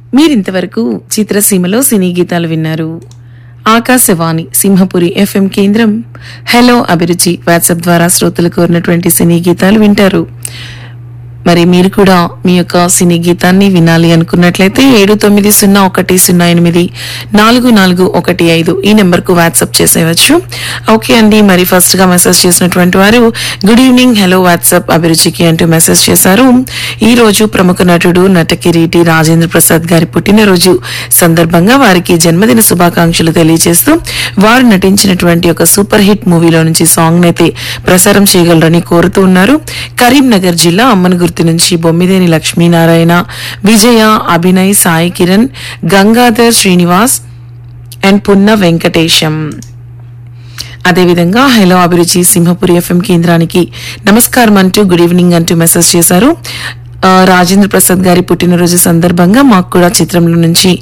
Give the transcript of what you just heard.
మీరింతవరకు చిత్రసీమలో సినీ గీతాలు విన్నారు ఆకాశవాణి సింహపురి ఎఫ్ఎం కేంద్రం హలో అభిరుచి వాట్సాప్ ద్వారా శ్రోతలు కోరినటువంటి సినీ గీతాలు వింటారు మరి మీరు కూడా మీ యొక్క సినీ గీతాన్ని వినాలి అనుకున్నట్లయితే ఏడు తొమ్మిది సున్నా ఒకటి సున్నా ఎనిమిది నాలుగు నాలుగు ఒకటి ఐదు ఈ నెంబర్ కు వాట్సాప్ చేసేయవచ్చు ఓకే అండి మరి ఫస్ట్ గా మెసేజ్ చేసినటువంటి వారు గుడ్ ఈవినింగ్ హలో వాట్సాప్ అభిరుచికి అంటూ మెసేజ్ చేశారు ఈ రోజు ప్రముఖ నటుడు నటకిరీటి రాజేంద్ర ప్రసాద్ గారి పుట్టినరోజు సందర్భంగా వారికి జన్మదిన శుభాకాంక్షలు తెలియజేస్తూ వారు నటించినటువంటి ఒక సూపర్ హిట్ మూవీలో నుంచి సాంగ్ నైతే ప్రసారం చేయగలరని కోరుతూ ఉన్నారు కరీంనగర్ జిల్లా అమ్మనగుర్తి నుంచి బొమ్మిదేని లక్ష్మీనారాయణ విజయ అభినయ్ సాయి కిరణ్ గంగాధర్ శ్రీనివాస్ అండ్ పున్న వెంకటేశం అదేవిధంగా హలో అభిరుచి సింహపురి ఎఫ్ఎం కేంద్రానికి నమస్కారం అంటూ గుడ్ ఈవినింగ్ అంటూ మెసేజ్ చేశారు ఆ, రాజేంద్ర ప్రసాద్ గారి పుట్టినరోజు సందర్భంగా మాకు కూడా చిత్రంలో నుంచి